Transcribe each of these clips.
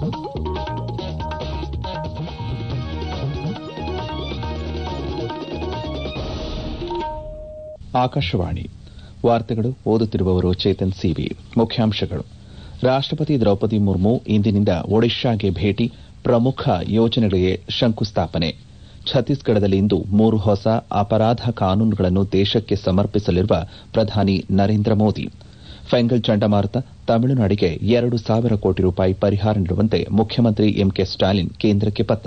ಆಕಾಶವಾಣಿ ವಾರ್ತೆಗಳು ಓದುತ್ತಿರುವವರು ಚೇತನ್ ಸಿವಿ ಮುಖ್ಯಾಂಶಗಳು ರಾಷ್ಟಪತಿ ದ್ರೌಪದಿ ಮುರ್ಮು ಇಂದಿನಿಂದ ಒಡಿಶಾಗೆ ಭೇಟಿ ಪ್ರಮುಖ ಯೋಜನೆಗಳಿಗೆ ಶಂಕುಸ್ಥಾಪನೆ ಛತ್ತೀಸ್ಗಢದಲ್ಲಿಂದು ಮೂರು ಹೊಸ ಅಪರಾಧ ಕಾನೂನುಗಳನ್ನು ದೇಶಕ್ಕೆ ಸಮರ್ಪಿಸಲಿರುವ ಪ್ರಧಾನಿ ನರೇಂದ್ರ ಮೋದಿ ಫೆಂಗಲ್ ಚಂಡಮಾರುತ ತಮಿಳುನಾಡಿಗೆ ಎರಡು ಸಾವಿರ ಕೋಟಿ ರೂಪಾಯಿ ಪರಿಹಾರ ನೀಡುವಂತೆ ಮುಖ್ಯಮಂತ್ರಿ ಎಂಕೆ ಸ್ಟಾಲಿನ್ ಕೇಂದ್ರಕ್ಕೆ ಪತ್ರ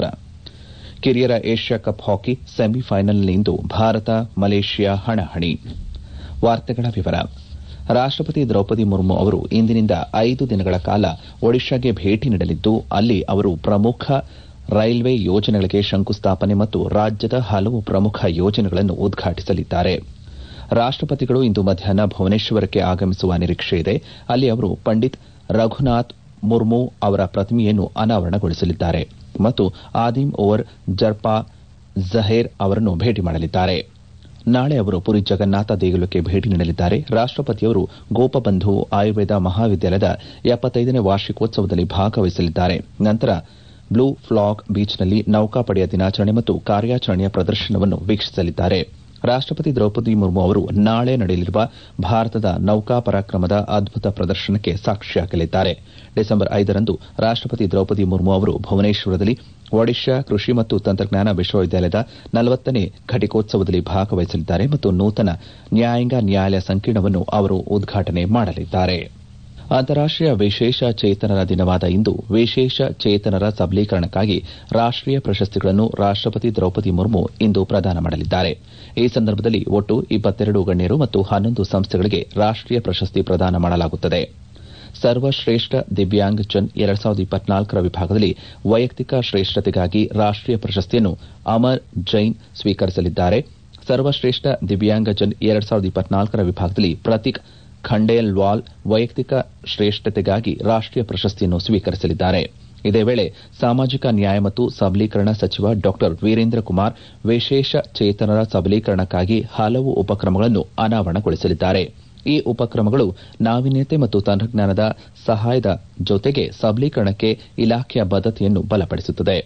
ಕಿರಿಯರ ಏಷ್ಯಾ ಕಪ್ ಹಾಕಿ ಸೆಮಿಫೈನಲ್ನಲ್ಲಿಂದು ಭಾರತ ಮಲೇಷ್ಯಾ ಹಣಾಹಣಿ ವಾರ್ತೆಗಳ ವಿವರ ರಾಷ್ಟಪತಿ ದ್ರೌಪದಿ ಮುರ್ಮು ಅವರು ಇಂದಿನಿಂದ ಐದು ದಿನಗಳ ಕಾಲ ಒಡಿಶಾಗೆ ಭೇಟಿ ನೀಡಲಿದ್ದು ಅಲ್ಲಿ ಅವರು ಪ್ರಮುಖ ರೈಲ್ವೆ ಯೋಜನೆಗಳಿಗೆ ಶಂಕುಸ್ಥಾಪನೆ ಮತ್ತು ರಾಜ್ಯದ ಹಲವು ಪ್ರಮುಖ ಯೋಜನೆಗಳನ್ನು ಉದ್ಘಾಟಿಸಲಿದ್ದಾರೆ ರಾಷ್ಟಪತಿಗಳು ಇಂದು ಮಧ್ಯಾಹ್ನ ಭುವನೇಶ್ವರಕ್ಕೆ ಆಗಮಿಸುವ ನಿರೀಕ್ಷೆಯಿದೆ ಅಲ್ಲಿ ಅವರು ಪಂಡಿತ್ ರಘುನಾಥ್ ಮುರ್ಮು ಅವರ ಪ್ರತಿಮೆಯನ್ನು ಅನಾವರಣಗೊಳಿಸಲಿದ್ದಾರೆ ಮತ್ತು ಆದಿಮ್ ಓವರ್ ಜರ್ಪಾ ಜಹೇರ್ ಅವರನ್ನು ಭೇಟಿ ಮಾಡಲಿದ್ದಾರೆ ನಾಳೆ ಅವರು ಪುರಿ ಜಗನ್ನಾಥ ದೇಗುಲಕ್ಕೆ ಭೇಟಿ ನೀಡಲಿದ್ದಾರೆ ರಾಷ್ಟಪತಿಯವರು ಗೋಪಬಂಧು ಆಯುರ್ವೇದ ಮಹಾವಿದ್ಯಾಲಯದ ಎಪ್ಪತ್ತೈದನೇ ವಾರ್ಷಿಕೋತ್ಸವದಲ್ಲಿ ಭಾಗವಹಿಸಲಿದ್ದಾರೆ ನಂತರ ಬ್ಲೂ ಫ್ಲಾಗ್ ಬೀಚ್ನಲ್ಲಿ ನೌಕಾಪಡೆಯ ದಿನಾಚರಣೆ ಮತ್ತು ಕಾರ್ಯಾಚರಣೆಯ ಪ್ರದರ್ಶನವನ್ನು ವೀಕ್ಷಿಸಲಿದ್ದಾರೆ ರಾಷ್ಟಪತಿ ದ್ರೌಪದಿ ಮುರ್ಮು ಅವರು ನಾಳೆ ನಡೆಯಲಿರುವ ಭಾರತದ ನೌಕಾ ಪರಾಕ್ರಮದ ಅದ್ಭುತ ಪ್ರದರ್ಶನಕ್ಕೆ ಸಾಕ್ಷಿಯಾಗಲಿದ್ದಾರೆ ಡಿಸೆಂಬರ್ ಐದರಂದು ರಾಷ್ಟಪತಿ ದ್ರೌಪದಿ ಮುರ್ಮು ಅವರು ಭುವನೇಶ್ವರದಲ್ಲಿ ಒಡಿಶಾ ಕೃಷಿ ಮತ್ತು ತಂತ್ರಜ್ಞಾನ ವಿಶ್ವವಿದ್ಯಾಲಯದ ನಲವತ್ತನೇ ಘಟಿಕೋತ್ಸವದಲ್ಲಿ ಭಾಗವಹಿಸಲಿದ್ದಾರೆ ಮತ್ತು ನೂತನ ನ್ಯಾಯಾಂಗ ನ್ಯಾಯಾಲಯ ಸಂಕೀರ್ಣವನ್ನು ಅವರು ಉದ್ಘಾಟನೆ ಮಾಡಲಿದ್ದಾರೆ ಅಂತಾರಾಷ್ಟೀಯ ವಿಶೇಷ ಚೇತನರ ದಿನವಾದ ಇಂದು ವಿಶೇಷ ಚೇತನರ ಸಬಲೀಕರಣಕ್ಕಾಗಿ ರಾಷ್ಟೀಯ ಪ್ರಶಸ್ತಿಗಳನ್ನು ರಾಷ್ಟಪತಿ ದ್ರೌಪದಿ ಮುರ್ಮು ಇಂದು ಪ್ರದಾನ ಮಾಡಲಿದ್ದಾರೆ ಈ ಸಂದರ್ಭದಲ್ಲಿ ಒಟ್ಟು ಇಪ್ಪತ್ತೆರಡು ಗಣ್ಯರು ಮತ್ತು ಹನ್ನೊಂದು ಸಂಸ್ಥೆಗಳಿಗೆ ರಾಷ್ಟೀಯ ಪ್ರಶಸ್ತಿ ಪ್ರದಾನ ಮಾಡಲಾಗುತ್ತದೆ ಸರ್ವಶ್ರೇಷ್ಠ ದಿವ್ಯಾಂಗ್ ಜನ್ ಎರಡ್ ಸಾವಿರದ ಇಪ್ಪತ್ನಾಲ್ಕರ ವಿಭಾಗದಲ್ಲಿ ವೈಯಕ್ತಿಕ ಶ್ರೇಷ್ಠತೆಗಾಗಿ ರಾಷ್ಟೀಯ ಪ್ರಶಸ್ತಿಯನ್ನು ಅಮರ್ ಜೈನ್ ಸ್ವೀಕರಿಸಲಿದ್ದಾರೆ ಸರ್ವಶ್ರೇಷ್ಠ ದಿವ್ಯಾಂಗ ಜನ್ ಎರಡ್ ಸಾವಿರದ ಇಪ್ಪತ್ನಾಲ್ಕರ ವಿಭಾಗದಲ್ಲಿ ಪ್ರತೀಕ್ ಖಂಡೇಲ್ವಾಲ್ ವೈಯಕ್ತಿಕ ಶ್ರೇಷ್ಠತೆಗಾಗಿ ರಾಷ್ಟೀಯ ಪ್ರಶಸ್ತಿಯನ್ನು ಸ್ವೀಕರಿಸಲಿದ್ದಾರೆ ಇದೇ ವೇಳೆ ಸಾಮಾಜಿಕ ನ್ಯಾಯ ಮತ್ತು ಸಬಲೀಕರಣ ಸಚಿವ ಡಾ ವೀರೇಂದ್ರ ಕುಮಾರ್ ವಿಶೇಷ ಚೇತನರ ಸಬಲೀಕರಣಕ್ಕಾಗಿ ಹಲವು ಉಪಕ್ರಮಗಳನ್ನು ಅನಾವರಣಗೊಳಿಸಲಿದ್ದಾರೆ ಈ ಉಪಕ್ರಮಗಳು ನಾವೀನ್ಯತೆ ಮತ್ತು ತಂತ್ರಜ್ಞಾನದ ಸಹಾಯದ ಜೊತೆಗೆ ಸಬಲೀಕರಣಕ್ಕೆ ಇಲಾಖೆಯ ಬದ್ದತೆಯನ್ನು ಬಲಪಡಿಸುತ್ತದೆ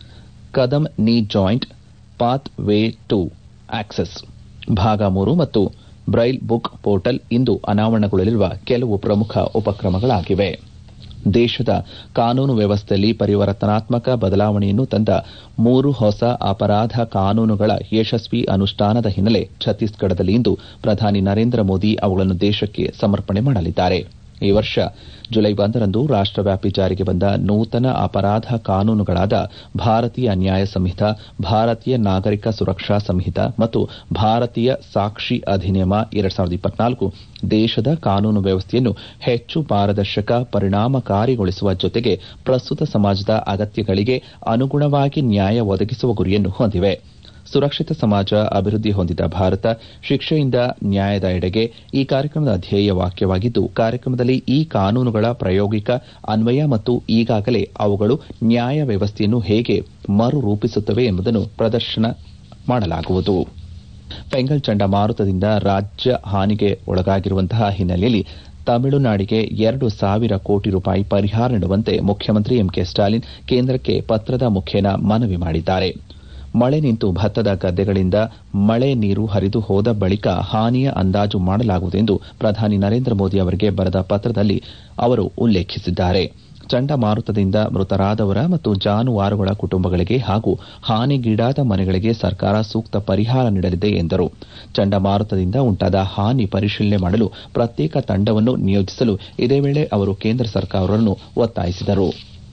ಕದಂ ನೀ joint path way to access ಭಾಗ ಮೂರು ಮತ್ತು ಬ್ರೈಲ್ ಬುಕ್ ಪೋರ್ಟಲ್ ಇಂದು ಅನಾವರಣಗೊಳ್ಳಲಿರುವ ಕೆಲವು ಪ್ರಮುಖ ಉಪಕ್ರಮಗಳಾಗಿವೆ ದೇಶದ ಕಾನೂನು ವ್ಯವಸ್ಥೆಯಲ್ಲಿ ಪರಿವರ್ತನಾತ್ಮಕ ಬದಲಾವಣೆಯನ್ನು ತಂದ ಮೂರು ಹೊಸ ಅಪರಾಧ ಕಾನೂನುಗಳ ಯಶಸ್ವಿ ಅನುಷ್ಠಾನದ ಹಿನ್ನೆಲೆ ಛತ್ತೀಸ್ಗಢದಲ್ಲಿ ಇಂದು ಪ್ರಧಾನಿ ನರೇಂದ್ರ ಮೋದಿ ಅವುಗಳನ್ನು ದೇಶಕ್ಕೆ ಸಮರ್ಪಣೆ ಮಾಡಲಿದ್ದಾರೆ ಈ ವರ್ಷ ಜುಲೈ ಒಂದರಂದು ರಾಷ್ಟವ್ಯಾಪಿ ಜಾರಿಗೆ ಬಂದ ನೂತನ ಅಪರಾಧ ಕಾನೂನುಗಳಾದ ಭಾರತೀಯ ನ್ಯಾಯ ಸಂಹಿತ ಭಾರತೀಯ ನಾಗರಿಕ ಸುರಕ್ಷಾ ಸಂಹಿತ ಮತ್ತು ಭಾರತೀಯ ಸಾಕ್ಷಿ ಅಧಿನಿಯಮ ಎರಡ್ ಸಾವಿರದ ಇಪ್ಪತ್ನಾಲ್ಕು ದೇಶದ ಕಾನೂನು ವ್ಯವಸ್ಥೆಯನ್ನು ಹೆಚ್ಚು ಪಾರದರ್ಶಕ ಪರಿಣಾಮಕಾರಿಗೊಳಿಸುವ ಜೊತೆಗೆ ಪ್ರಸ್ತುತ ಸಮಾಜದ ಅಗತ್ಯಗಳಿಗೆ ಅನುಗುಣವಾಗಿ ನ್ಯಾಯ ಒದಗಿಸುವ ಗುರಿಯನ್ನು ಹೊಂದಿವೆ ಸುರಕ್ಷಿತ ಸಮಾಜ ಅಭಿವೃದ್ಧಿ ಹೊಂದಿದ ಭಾರತ ಶಿಕ್ಷೆಯಿಂದ ನ್ಯಾಯದ ಎಡೆಗೆ ಈ ಕಾರ್ಯಕ್ರಮದ ಧ್ಯೇಯ ವಾಕ್ಯವಾಗಿದ್ದು ಕಾರ್ಯಕ್ರಮದಲ್ಲಿ ಈ ಕಾನೂನುಗಳ ಪ್ರಾಯೋಗಿಕ ಅನ್ವಯ ಮತ್ತು ಈಗಾಗಲೇ ಅವುಗಳು ನ್ಯಾಯ ವ್ಯವಸ್ಥೆಯನ್ನು ಹೇಗೆ ಮರು ರೂಪಿಸುತ್ತವೆ ಎಂಬುದನ್ನು ಪ್ರದರ್ಶನ ಮಾಡಲಾಗುವುದು ಪೆಂಗಲ್ ಚಂಡಮಾರುತದಿಂದ ರಾಜ್ಯ ಹಾನಿಗೆ ಒಳಗಾಗಿರುವಂತಹ ಹಿನ್ನೆಲೆಯಲ್ಲಿ ತಮಿಳುನಾಡಿಗೆ ಎರಡು ಸಾವಿರ ಕೋಟಿ ರೂಪಾಯಿ ಪರಿಹಾರ ನೀಡುವಂತೆ ಮುಖ್ಯಮಂತ್ರಿ ಎಂಕೆ ಸ್ಟಾಲಿನ್ ಕೇಂದ್ರಕ್ಕೆ ಪತ್ರದ ಮುಖೇನ ಮನವಿ ಮಾಡಿದ್ದಾರೆ ಮಳೆ ನಿಂತು ಭತ್ತದ ಗದ್ದೆಗಳಿಂದ ಮಳೆ ನೀರು ಹರಿದು ಹೋದ ಬಳಿಕ ಹಾನಿಯ ಅಂದಾಜು ಮಾಡಲಾಗುವುದು ಎಂದು ಪ್ರಧಾನಿ ನರೇಂದ್ರ ಮೋದಿ ಅವರಿಗೆ ಬರೆದ ಪತ್ರದಲ್ಲಿ ಅವರು ಉಲ್ಲೇಖಿಸಿದ್ದಾರೆ ಚಂಡಮಾರುತದಿಂದ ಮೃತರಾದವರ ಮತ್ತು ಜಾನುವಾರುಗಳ ಕುಟುಂಬಗಳಿಗೆ ಹಾಗೂ ಹಾನಿಗೀಡಾದ ಮನೆಗಳಿಗೆ ಸರ್ಕಾರ ಸೂಕ್ತ ಪರಿಹಾರ ನೀಡಲಿದೆ ಎಂದರು ಚಂಡಮಾರುತದಿಂದ ಉಂಟಾದ ಹಾನಿ ಪರಿಶೀಲನೆ ಮಾಡಲು ಪ್ರತ್ಯೇಕ ತಂಡವನ್ನು ನಿಯೋಜಿಸಲು ಇದೇ ವೇಳೆ ಅವರು ಕೇಂದ್ರ ಸರ್ಕಾರವನ್ನು ಒತ್ತಾಯಿಸಿದರು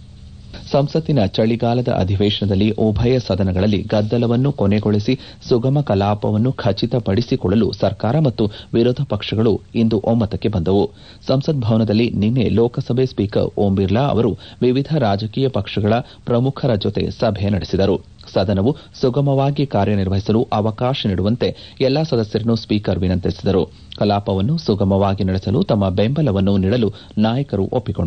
ಸಂಸತ್ತಿನ ಚಳಿಗಾಲದ ಅಧಿವೇಶನದಲ್ಲಿ ಉಭಯ ಸದನಗಳಲ್ಲಿ ಗದ್ದಲವನ್ನು ಕೊನೆಗೊಳಿಸಿ ಸುಗಮ ಕಲಾಪವನ್ನು ಖಚಿತಪಡಿಸಿಕೊಳ್ಳಲು ಸರ್ಕಾರ ಮತ್ತು ವಿರೋಧ ಪಕ್ಷಗಳು ಇಂದು ಒಮ್ಮತಕ್ಕೆ ಬಂದವು ಸಂಸತ್ ಭವನದಲ್ಲಿ ನಿನ್ನೆ ಲೋಕಸಭೆ ಸ್ಪೀಕರ್ ಓಂ ಬಿರ್ಲಾ ಅವರು ವಿವಿಧ ರಾಜಕೀಯ ಪಕ್ಷಗಳ ಪ್ರಮುಖರ ಜೊತೆ ಸಭೆ ನಡೆಸಿದರು ಸದನವು ಸುಗಮವಾಗಿ ಕಾರ್ಯನಿರ್ವಹಿಸಲು ಅವಕಾಶ ನೀಡುವಂತೆ ಎಲ್ಲಾ ಸದಸ್ಯರನ್ನು ಸ್ಪೀಕರ್ ವಿನಂತಿಸಿದರು ಕಲಾಪವನ್ನು ಸುಗಮವಾಗಿ ನಡೆಸಲು ತಮ್ಮ ಬೆಂಬಲವನ್ನು ನೀಡಲು ನಾಯಕರು ಒಪ್ಪಿಕೊಂಡರು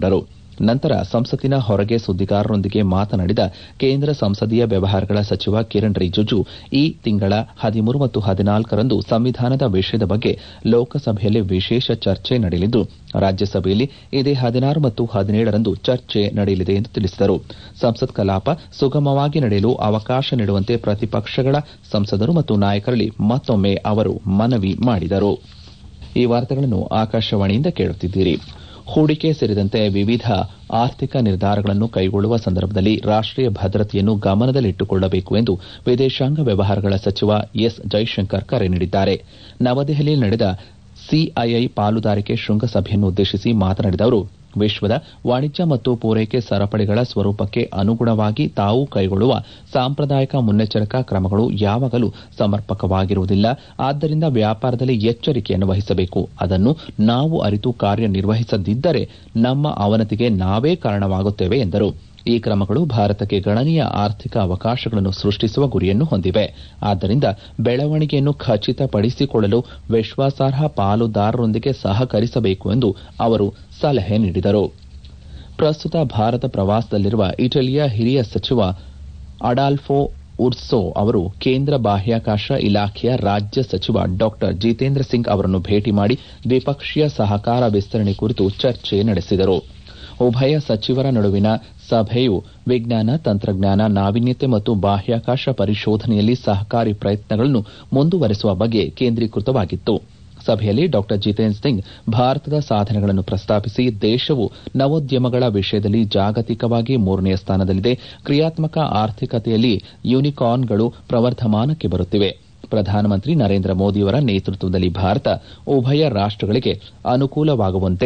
ನಂತರ ಸಂಸತ್ತಿನ ಹೊರಗೆ ಸುದ್ದಿಗಾರರೊಂದಿಗೆ ಮಾತನಾಡಿದ ಕೇಂದ್ರ ಸಂಸದೀಯ ವ್ಯವಹಾರಗಳ ಸಚಿವ ಕಿರಣ್ ರಿಜಿಜು ಈ ತಿಂಗಳ ಹದಿಮೂರು ಮತ್ತು ಹದಿನಾಲ್ಕರಂದು ಸಂವಿಧಾನದ ವಿಷಯದ ಬಗ್ಗೆ ಲೋಕಸಭೆಯಲ್ಲಿ ವಿಶೇಷ ಚರ್ಚೆ ನಡೆಯಲಿದ್ದು ರಾಜ್ಯಸಭೆಯಲ್ಲಿ ಇದೇ ಹದಿನಾರು ಮತ್ತು ಹದಿನೇಳರಂದು ಚರ್ಚೆ ನಡೆಯಲಿದೆ ಎಂದು ತಿಳಿಸಿದರು ಸಂಸತ್ ಕಲಾಪ ಸುಗಮವಾಗಿ ನಡೆಯಲು ಅವಕಾಶ ನೀಡುವಂತೆ ಪ್ರತಿಪಕ್ಷಗಳ ಸಂಸದರು ಮತ್ತು ನಾಯಕರಲ್ಲಿ ಮತ್ತೊಮ್ಮೆ ಅವರು ಮನವಿ ಮಾಡಿದರು ಈ ವಾರ್ತೆಗಳನ್ನು ಆಕಾಶವಾಣಿಯಿಂದ ಕೇಳುತ್ತಿದ್ದೀರಿ ಹೂಡಿಕೆ ಸೇರಿದಂತೆ ವಿವಿಧ ಆರ್ಥಿಕ ನಿರ್ಧಾರಗಳನ್ನು ಕೈಗೊಳ್ಳುವ ಸಂದರ್ಭದಲ್ಲಿ ರಾಷ್ಟೀಯ ಭದ್ರತೆಯನ್ನು ಗಮನದಲ್ಲಿಟ್ಟುಕೊಳ್ಳಬೇಕು ಎಂದು ವಿದೇಶಾಂಗ ವ್ಯವಹಾರಗಳ ಸಚಿವ ಎಸ್ ಜೈಶಂಕರ್ ಕರೆ ನೀಡಿದ್ದಾರೆ ನವದೆಹಲಿಯಲ್ಲಿ ನಡೆದ ಸಿಐಐ ಪಾಲುದಾರಿಕೆ ಶೃಂಗಸಭೆಯನ್ನು ಉದ್ದೇಶಿಸಿ ಮಾತನಾಡಿದ ಅವರು ವಿಶ್ವದ ವಾಣಿಜ್ಯ ಮತ್ತು ಪೂರೈಕೆ ಸರಪಳಿಗಳ ಸ್ವರೂಪಕ್ಕೆ ಅನುಗುಣವಾಗಿ ತಾವು ಕೈಗೊಳ್ಳುವ ಸಾಂಪ್ರದಾಯಿಕ ಮುನ್ನೆಚ್ಚರಿಕಾ ಕ್ರಮಗಳು ಯಾವಾಗಲೂ ಸಮರ್ಪಕವಾಗಿರುವುದಿಲ್ಲ ಆದ್ದರಿಂದ ವ್ಯಾಪಾರದಲ್ಲಿ ಎಚ್ಚರಿಕೆಯನ್ನು ವಹಿಸಬೇಕು ಅದನ್ನು ನಾವು ಅರಿತು ಕಾರ್ಯನಿರ್ವಹಿಸದಿದ್ದರೆ ನಮ್ಮ ಅವನತಿಗೆ ನಾವೇ ಕಾರಣವಾಗುತ್ತೇವೆ ಎಂದರು ಈ ಕ್ರಮಗಳು ಭಾರತಕ್ಕೆ ಗಣನೀಯ ಆರ್ಥಿಕ ಅವಕಾಶಗಳನ್ನು ಸೃಷ್ಟಿಸುವ ಗುರಿಯನ್ನು ಹೊಂದಿವೆ ಆದ್ದರಿಂದ ಬೆಳವಣಿಗೆಯನ್ನು ಖಚಿತಪಡಿಸಿಕೊಳ್ಳಲು ವಿಶ್ವಾಸಾರ್ಹ ಪಾಲುದಾರರೊಂದಿಗೆ ಸಹಕರಿಸಬೇಕು ಎಂದು ಅವರು ಸಲಹೆ ನೀಡಿದರು ಪ್ರಸ್ತುತ ಭಾರತ ಪ್ರವಾಸದಲ್ಲಿರುವ ಇಟಲಿಯ ಹಿರಿಯ ಸಚಿವ ಅಡಾಲ್ಫೋ ಉರ್ಸೋ ಅವರು ಕೇಂದ್ರ ಬಾಹ್ಯಾಕಾಶ ಇಲಾಖೆಯ ರಾಜ್ಯ ಸಚಿವ ಡಾ ಜಿತೇಂದ್ರ ಸಿಂಗ್ ಅವರನ್ನು ಭೇಟಿ ಮಾಡಿ ದ್ವಿಪಕ್ಷೀಯ ಸಹಕಾರ ವಿಸ್ತರಣೆ ಕುರಿತು ಚರ್ಚೆ ನಡೆಸಿದರು ಉಭಯ ಸಚಿವರ ನಡುವಿನ ಸಭೆಯು ವಿಜ್ಞಾನ ತಂತ್ರಜ್ಞಾನ ನಾವೀನ್ಯತೆ ಮತ್ತು ಬಾಹ್ಯಾಕಾಶ ಪರಿಶೋಧನೆಯಲ್ಲಿ ಸಹಕಾರಿ ಪ್ರಯತ್ನಗಳನ್ನು ಮುಂದುವರೆಸುವ ಬಗ್ಗೆ ಕೇಂದ್ರೀಕೃತವಾಗಿತ್ತು ಸಭೆಯಲ್ಲಿ ಡಾ ಜಿತೇಂದ್ರ ಸಿಂಗ್ ಭಾರತದ ಸಾಧನೆಗಳನ್ನು ಪ್ರಸ್ತಾಪಿಸಿ ದೇಶವು ನವೋದ್ಯಮಗಳ ವಿಷಯದಲ್ಲಿ ಜಾಗತಿಕವಾಗಿ ಮೂರನೆಯ ಸ್ಥಾನದಲ್ಲಿದೆ ಕ್ರಿಯಾತ್ಮಕ ಆರ್ಥಿಕತೆಯಲ್ಲಿ ಯೂನಿಕಾರ್ನ್ಗಳು ಪ್ರವರ್ಧಮಾನಕ್ಕೆ ಬರುತ್ತಿವೆ ಪ್ರಧಾನಮಂತ್ರಿ ನರೇಂದ್ರ ಮೋದಿಯವರ ನೇತೃತ್ವದಲ್ಲಿ ಭಾರತ ಉಭಯ ರಾಷ್ಟಗಳಿಗೆ ಅನುಕೂಲವಾಗುವಂತೆ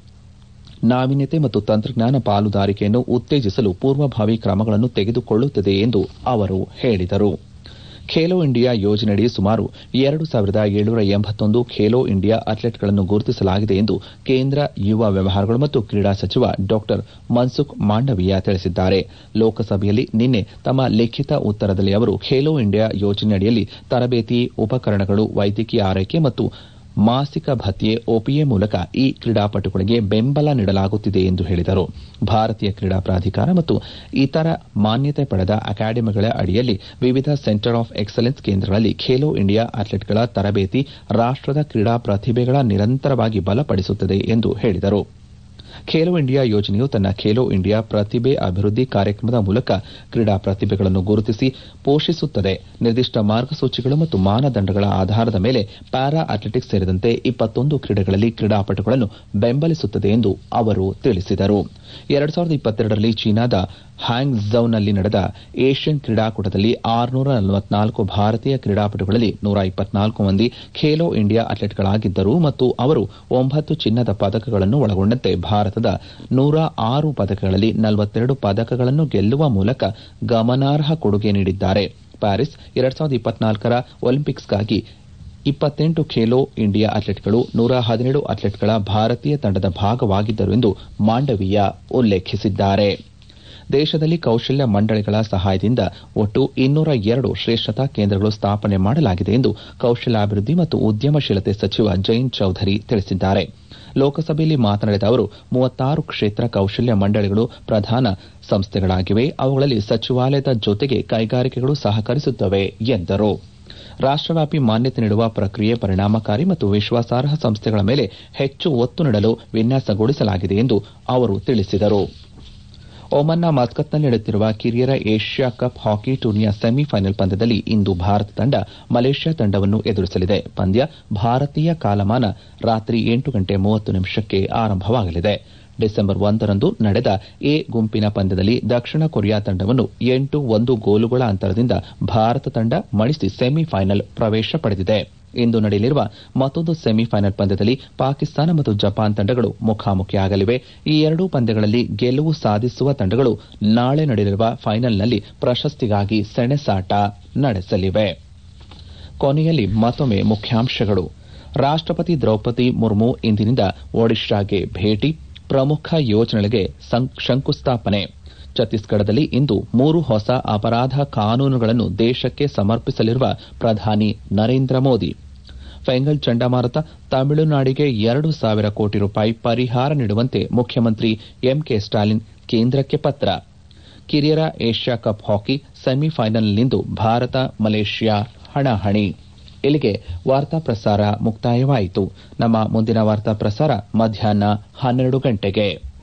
ನಾವೀನ್ಯತೆ ಮತ್ತು ತಂತ್ರಜ್ಞಾನ ಪಾಲುದಾರಿಕೆಯನ್ನು ಉತ್ತೇಜಿಸಲು ಪೂರ್ವಭಾವಿ ಕ್ರಮಗಳನ್ನು ತೆಗೆದುಕೊಳ್ಳುತ್ತಿದೆ ಎಂದು ಅವರು ಹೇಳಿದರು ಖೇಲೋ ಇಂಡಿಯಾ ಯೋಜನೆಯಡಿ ಸುಮಾರು ಎರಡು ಸಾವಿರದ ಏಳ್ನೂರ ಎಂಬತ್ತೊಂದು ಖೇಲೋ ಇಂಡಿಯಾ ಅಥ್ಲೆಟ್ಗಳನ್ನು ಗುರುತಿಸಲಾಗಿದೆ ಎಂದು ಕೇಂದ್ರ ಯುವ ವ್ಯವಹಾರಗಳು ಮತ್ತು ಕ್ರೀಡಾ ಸಚಿವ ಡಾ ಮನ್ಸುಖ್ ಮಾಂಡವೀಯ ತಿಳಿಸಿದ್ದಾರೆ ಲೋಕಸಭೆಯಲ್ಲಿ ನಿನ್ನೆ ತಮ್ಮ ಲಿಖಿತ ಉತ್ತರದಲ್ಲಿ ಅವರು ಖೇಲೋ ಇಂಡಿಯಾ ಯೋಜನೆಯಡಿಯಲ್ಲಿ ತರಬೇತಿ ಉಪಕರಣಗಳು ವೈದ್ಯಕೀಯ ಆರೈಕೆ ಮತ್ತು ಮಾಸಿಕ ಭತ್ಯೆ ಒಪಿಎ ಮೂಲಕ ಈ ಕ್ರೀಡಾಪಟುಗಳಿಗೆ ಬೆಂಬಲ ನೀಡಲಾಗುತ್ತಿದೆ ಎಂದು ಹೇಳಿದರು ಭಾರತೀಯ ಕ್ರೀಡಾ ಪ್ರಾಧಿಕಾರ ಮತ್ತು ಇತರ ಮಾನ್ಯತೆ ಪಡೆದ ಅಕಾಡೆಮಿಗಳ ಅಡಿಯಲ್ಲಿ ವಿವಿಧ ಸೆಂಟರ್ ಆಫ್ ಎಕ್ಸಲೆನ್ಸ್ ಕೇಂದ್ರಗಳಲ್ಲಿ ಖೇಲೋ ಇಂಡಿಯಾ ಅಥ್ಲೆಟ್ಗಳ ತರಬೇತಿ ರಾಷ್ಟದ ಕ್ರೀಡಾ ಪ್ರತಿಭೆಗಳ ನಿರಂತರವಾಗಿ ಬಲಪಡಿಸುತ್ತದೆ ಎಂದು ಹೇಳಿದರು ಖೇಲೋ ಇಂಡಿಯಾ ಯೋಜನೆಯು ತನ್ನ ಖೇಲೋ ಇಂಡಿಯಾ ಪ್ರತಿಭೆ ಅಭಿವೃದ್ಧಿ ಕಾರ್ಯಕ್ರಮದ ಮೂಲಕ ಕ್ರೀಡಾ ಪ್ರತಿಭೆಗಳನ್ನು ಗುರುತಿಸಿ ಪೋಷಿಸುತ್ತದೆ ನಿರ್ದಿಷ್ಟ ಮಾರ್ಗಸೂಚಿಗಳು ಮತ್ತು ಮಾನದಂಡಗಳ ಆಧಾರದ ಮೇಲೆ ಪ್ಯಾರಾ ಅಥ್ಲೆಟಿಕ್ಸ್ ಸೇರಿದಂತೆ ಇಪ್ಪತ್ತೊಂದು ಕ್ರೀಡೆಗಳಲ್ಲಿ ಕ್ರೀಡಾಪಟುಗಳನ್ನು ಬೆಂಬಲಿಸುತ್ತದೆ ಎಂದು ಅವರು ತಿಳಿಸಿದರು ಎರಡು ಸಾವಿರದ ಇಪ್ಪತ್ತೆರಡರಲ್ಲಿ ಚೀನಾದ ಹ್ಯಾಂಗ್ಝೌನಲ್ಲಿ ನಡೆದ ಏಷ್ಯನ್ ಕ್ರೀಡಾಕೂಟದಲ್ಲಿ ಆರುನೂರ ನಲವತ್ನಾಲ್ಕು ಭಾರತೀಯ ಕ್ರೀಡಾಪಟುಗಳಲ್ಲಿ ನೂರ ಇಪ್ಪತ್ನಾಲ್ಕು ಮಂದಿ ಖೇಲೋ ಇಂಡಿಯಾ ಅಥ್ಲೆಟ್ಗಳಾಗಿದ್ದರು ಮತ್ತು ಅವರು ಒಂಬತ್ತು ಚಿನ್ನದ ಪದಕಗಳನ್ನು ಒಳಗೊಂಡಂತೆ ಭಾರತದ ನೂರ ಆರು ಪದಕಗಳಲ್ಲಿ ನಲವತ್ತೆರಡು ಪದಕಗಳನ್ನು ಗೆಲ್ಲುವ ಮೂಲಕ ಗಮನಾರ್ಹ ಕೊಡುಗೆ ನೀಡಿದ್ದಾರೆ ಪ್ಯಾರಿಸ್ ಎರಡ್ ಸಾವಿರದ ಇಪ್ಪತ್ನಾಲ್ಕರ ಒಲಿಂಪಿಕ್ಸ್ಗಾಗಿ ಇಪ್ಪತ್ತೆಂಟು ಖೇಲೋ ಇಂಡಿಯಾ ಅಥ್ಲೆಟ್ಗಳು ನೂರ ಹದಿನೇಳು ಅಥ್ಲೆಟ್ಗಳ ಭಾರತೀಯ ತಂಡದ ಭಾಗವಾಗಿದ್ದರು ಎಂದು ಮಾಂಡವೀಯ ಉಲ್ಲೇಖಿಸಿದ್ದಾರೆ ದೇಶದಲ್ಲಿ ಕೌಶಲ್ಯ ಮಂಡಳಿಗಳ ಸಹಾಯದಿಂದ ಒಟ್ಟು ಇನ್ನೂರ ಎರಡು ಶ್ರೇಷ್ಠತಾ ಕೇಂದ್ರಗಳು ಸ್ಥಾಪನೆ ಮಾಡಲಾಗಿದೆ ಎಂದು ಕೌಶಲ್ಯಾಭಿವೃದ್ಧಿ ಮತ್ತು ಉದ್ಯಮಶೀಲತೆ ಸಚಿವ ಜೈನ್ ಚೌಧರಿ ತಿಳಿಸಿದ್ದಾರೆ ಲೋಕಸಭೆಯಲ್ಲಿ ಮಾತನಾಡಿದ ಅವರು ಮೂವತ್ತಾರು ಕ್ಷೇತ್ರ ಕೌಶಲ್ಯ ಮಂಡಳಿಗಳು ಪ್ರಧಾನ ಸಂಸ್ಥೆಗಳಾಗಿವೆ ಅವುಗಳಲ್ಲಿ ಸಚಿವಾಲಯದ ಜೊತೆಗೆ ಕೈಗಾರಿಕೆಗಳು ಸಹಕರಿಸುತ್ತವೆ ಎಂದರು ರಾಷ್ಟವ್ಯಾಪಿ ಮಾನ್ಯತೆ ನೀಡುವ ಪ್ರಕ್ರಿಯೆ ಪರಿಣಾಮಕಾರಿ ಮತ್ತು ವಿಶ್ವಾಸಾರ್ಹ ಸಂಸ್ಥೆಗಳ ಮೇಲೆ ಹೆಚ್ಚು ಒತ್ತು ನೀಡಲು ವಿನ್ಯಾಸಗೊಳಿಸಲಾಗಿದೆ ಎಂದು ಅವರು ತಿಳಿಸಿದರು ಒಮನ್ನ ಮಸ್ಕತ್ನಲ್ಲಿ ನಡೆಯುತ್ತಿರುವ ಕಿರಿಯರ ಏಷ್ಯಾ ಕಪ್ ಹಾಕಿ ಟೂರ್ನಿಯ ಸೆಮಿಫೈನಲ್ ಪಂದ್ಯದಲ್ಲಿ ಇಂದು ಭಾರತ ತಂಡ ಮಲೇಷ್ಯಾ ತಂಡವನ್ನು ಎದುರಿಸಲಿದೆ ಪಂದ್ಯ ಭಾರತೀಯ ಕಾಲಮಾನ ರಾತ್ರಿ ಎಂಟು ಗಂಟೆ ಮೂವತ್ತು ನಿಮಿಷಕ್ಕೆ ಆರಂಭವಾಗಲಿದೆ ಡಿಸೆಂಬರ್ ಒಂದರಂದು ನಡೆದ ಎ ಗುಂಪಿನ ಪಂದ್ಯದಲ್ಲಿ ದಕ್ಷಿಣ ಕೊರಿಯಾ ತಂಡವನ್ನು ಎಂಟು ಒಂದು ಗೋಲುಗಳ ಅಂತರದಿಂದ ಭಾರತ ತಂಡ ಮಣಿಸಿ ಸೆಮಿಫೈನಲ್ ಪ್ರವೇಶ ಪಡೆದಿದೆ ಇಂದು ನಡೆಯಲಿರುವ ಮತ್ತೊಂದು ಸೆಮಿಫೈನಲ್ ಪಂದ್ಯದಲ್ಲಿ ಪಾಕಿಸ್ತಾನ ಮತ್ತು ಜಪಾನ್ ತಂಡಗಳು ಮುಖಾಮುಖಿಯಾಗಲಿವೆ ಈ ಎರಡೂ ಪಂದ್ಯಗಳಲ್ಲಿ ಗೆಲುವು ಸಾಧಿಸುವ ತಂಡಗಳು ನಾಳೆ ನಡೆಯಲಿರುವ ಫೈನಲ್ನಲ್ಲಿ ಪ್ರಶಸ್ತಿಗಾಗಿ ಸೆಣಸಾಟ ನಡೆಸಲಿವೆ ಕೊನೆಯಲ್ಲಿ ಮತ್ತೊಮ್ಮೆ ಮುಖ್ಯಾಂಶಗಳು ರಾಷ್ಟಪತಿ ದ್ರೌಪದಿ ಮುರ್ಮು ಇಂದಿನಿಂದ ಒಡಿಶಾಗೆ ಭೇಟಿ ಪ್ರಮುಖ ಯೋಜನೆಗಳಿಗೆ ಶಂಕುಸ್ಥಾಪನೆ ಛತ್ತೀಸ್ಗಢದಲ್ಲಿ ಇಂದು ಮೂರು ಹೊಸ ಅಪರಾಧ ಕಾನೂನುಗಳನ್ನು ದೇಶಕ್ಕೆ ಸಮರ್ಪಿಸಲಿರುವ ಪ್ರಧಾನಿ ನರೇಂದ್ರ ಮೋದಿ ಫೆಂಗಲ್ ಚಂಡಮಾರುತ ತಮಿಳುನಾಡಿಗೆ ಎರಡು ಸಾವಿರ ಕೋಟಿ ರೂಪಾಯಿ ಪರಿಹಾರ ನೀಡುವಂತೆ ಮುಖ್ಯಮಂತ್ರಿ ಎಂಕೆ ಸ್ಟಾಲಿನ್ ಕೇಂದ್ರಕ್ಕೆ ಪತ್ರ ಕಿರಿಯರ ಏಷ್ಯಾ ಕಪ್ ಹಾಕಿ ಸೆಮಿಫೈನಲ್ನಿಂದು ಭಾರತ ಮಲೇಷ್ಯಾ ಹಣಾಹಣಿ ಇಲ್ಲಿಗೆ ವಾರ್ತಾ ಪ್ರಸಾರ ಮುಕ್ತಾಯವಾಯಿತು ನಮ್ಮ ಮುಂದಿನ ವಾರ್ತಾ ಪ್ರಸಾರ ಮಧ್ಯಾಹ್ನ ಹನ್ನೆರಡು ಗಂಟೆಗೆ